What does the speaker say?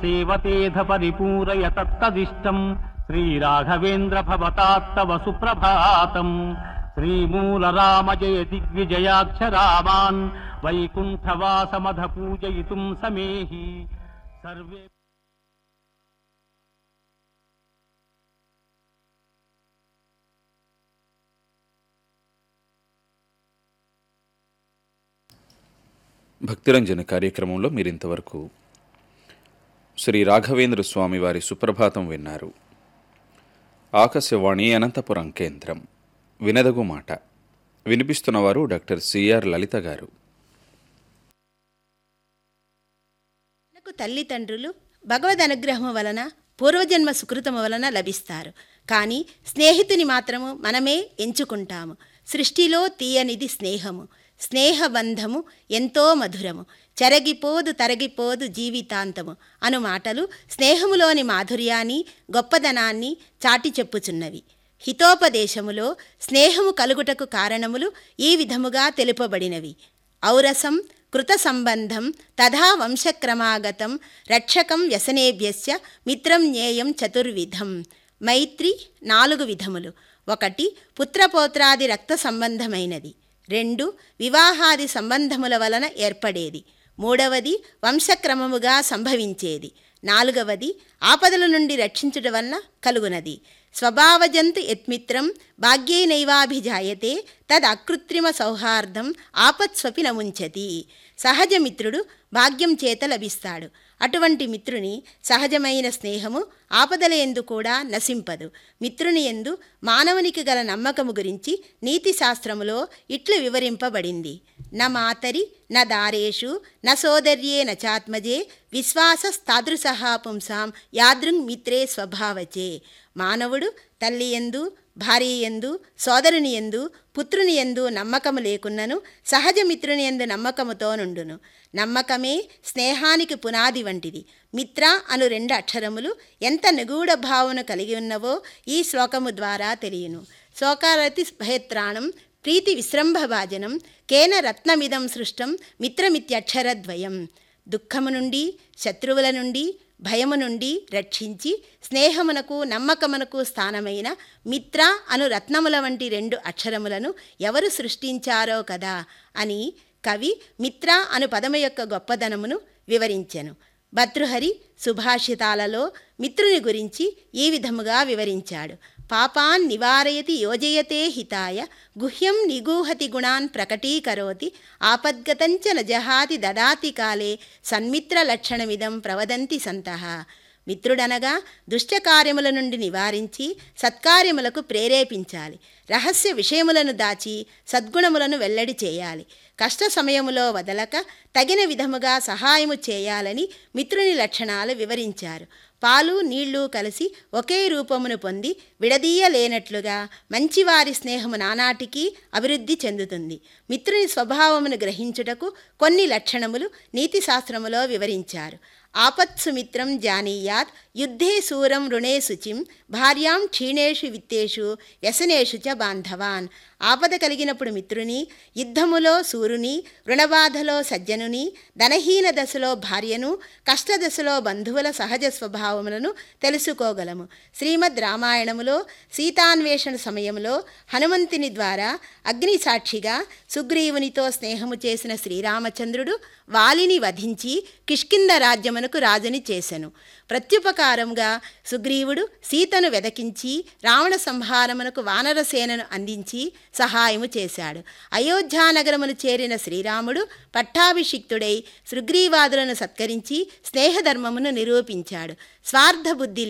దేవతేధ పరిపూరయ తత్తదిష్టం శ్రీరాఘవేంద్ర భవతాత్తవ సుప్రభాతం శ్రీమూల రామ జయ దిగ్విజయాక్షరామాన్ వైకుంఠవాసమధ పూజయితుం సమేహి సర్వే భక్తిరంజన కార్యక్రమంలో మీరింతవరకు శ్రీ రాఘవేంద్ర స్వామి వారి సుప్రభాతం విన్నారు ఆకాశవాణి అనంతపురం కేంద్రం వినదగు మాట వినిపిస్తున్నవారు డాక్టర్ సిఆర్ లలిత గారు మనకు తల్లిదండ్రులు భగవద్ అనుగ్రహం వలన పూర్వజన్మ సుకృతము వలన లభిస్తారు కానీ స్నేహితుని మాత్రము మనమే ఎంచుకుంటాము సృష్టిలో తీయనిది స్నేహము స్నేహబంధము ఎంతో మధురము చెరగిపోదు తరగిపోదు జీవితాంతము అను మాటలు స్నేహములోని మాధుర్యాన్ని గొప్పదనాన్ని చాటి చెప్పుచున్నవి హితోపదేశములో స్నేహము కలుగుటకు కారణములు ఈ విధముగా తెలుపబడినవి ఔరసం కృత సంబంధం తథా వంశక్రమాగతం రక్షకం వ్యసనేభ్యస్య మిత్రం జ్ఞేయం చతుర్విధం మైత్రి నాలుగు విధములు ఒకటి పుత్రపౌత్రాది రక్త సంబంధమైనది రెండు వివాహాది సంబంధముల వలన ఏర్పడేది మూడవది వంశక్రమముగా సంభవించేది నాలుగవది ఆపదల నుండి రక్షించుట వలన కలుగునది స్వభావజంతు యత్మిత్రం భాగ్యేనైవాభిజాయతే తదకృత్రిమ సౌహార్దం ఆపత్స్వపి నముంచతి సహజ మిత్రుడు భాగ్యం చేత లభిస్తాడు అటువంటి మిత్రుని సహజమైన స్నేహము ఆపదల ఎందు కూడా నశింపదు మిత్రుని ఎందు మానవునికి గల నమ్మకము గురించి నీతి శాస్త్రములో ఇట్లు వివరింపబడింది న మాతరి న దారేషు న సోదర్యే న చాత్మజే విశ్వాసస్తాదృశః పుంసాం యాదృంగ్ మిత్రే స్వభావచే మానవుడు తల్లి ఎందు భార్య ఎందు సోదరుని ఎందు పుత్రుని ఎందు నమ్మకము లేకున్నను సహజ మిత్రుని ఎందు నమ్మకముతో నుండును నమ్మకమే స్నేహానికి పునాది వంటిది మిత్ర అను రెండు అక్షరములు ఎంత నిగూఢ భావన కలిగి ఉన్నవో ఈ శ్లోకము ద్వారా తెలియను శోకారతి భయత్రాణం ప్రీతి విశ్రంభభాజనం కేన రత్నమిదం సృష్టం మిత్రమిత్యక్షరద్వయం దుఃఖము నుండి శత్రువుల నుండి భయము నుండి రక్షించి స్నేహమునకు నమ్మకమునకు స్థానమైన మిత్ర అను రత్నముల వంటి రెండు అక్షరములను ఎవరు సృష్టించారో కదా అని కవి మిత్ర అను పదము యొక్క గొప్పదనమును వివరించెను భర్తృహరి సుభాషితాలలో మిత్రుని గురించి ఈ విధముగా వివరించాడు పాపాన్ నివారయతి యోజయతే హితాయ గుహ్యం నిగూహతి గుణాన్ ప్రకటీకరోతి ఆపద్గతంచ నజహాతి దదాతి కాలే సన్మిత్రలక్షణమిదం ప్రవదంతి సంతః మిత్రుడనగా దుష్టకార్యముల నుండి నివారించి సత్కార్యములకు ప్రేరేపించాలి రహస్య విషయములను దాచి సద్గుణములను వెల్లడి చేయాలి కష్ట సమయములో వదలక తగిన విధముగా సహాయము చేయాలని మిత్రుని లక్షణాలు వివరించారు పాలు నీళ్లు కలిసి ఒకే రూపమును పొంది విడదీయలేనట్లుగా మంచివారి స్నేహము నానాటికి అభివృద్ధి చెందుతుంది మిత్రుని స్వభావమును గ్రహించుటకు కొన్ని లక్షణములు నీతిశాస్త్రములో వివరించారు ఆపత్సు మిత్రం జానీయాత్ యుద్ధే శూరం రుణే శుచిం భార్యాం క్షీణేషు విత్తేషు వ్యసనేషు చ బాంధవాన్ ఆపద కలిగినప్పుడు మిత్రుని యుద్ధములో సూరుని రుణబాధలో సజ్జనుని ధనహీన దశలో భార్యను కష్టదశలో బంధువుల సహజ స్వభావములను తెలుసుకోగలము శ్రీమద్ రామాయణములో సీతాన్వేషణ సమయంలో హనుమంతుని ద్వారా అగ్ని సాక్షిగా సుగ్రీవునితో స్నేహము చేసిన శ్రీరామచంద్రుడు వాలిని వధించి కిష్కింద రాజ్యమునకు రాజుని చేసెను ప్రత్యుపకారంగా సుగ్రీవుడు సీతను వెదకించి రావణ సంహారమునకు వానరసేనను అందించి సహాయము చేశాడు అయోధ్యానగరమును చేరిన శ్రీరాముడు పట్టాభిషిక్తుడై సుగ్రీవాదులను సత్కరించి స్నేహధర్మమును నిరూపించాడు స్వార్థ బుద్ధి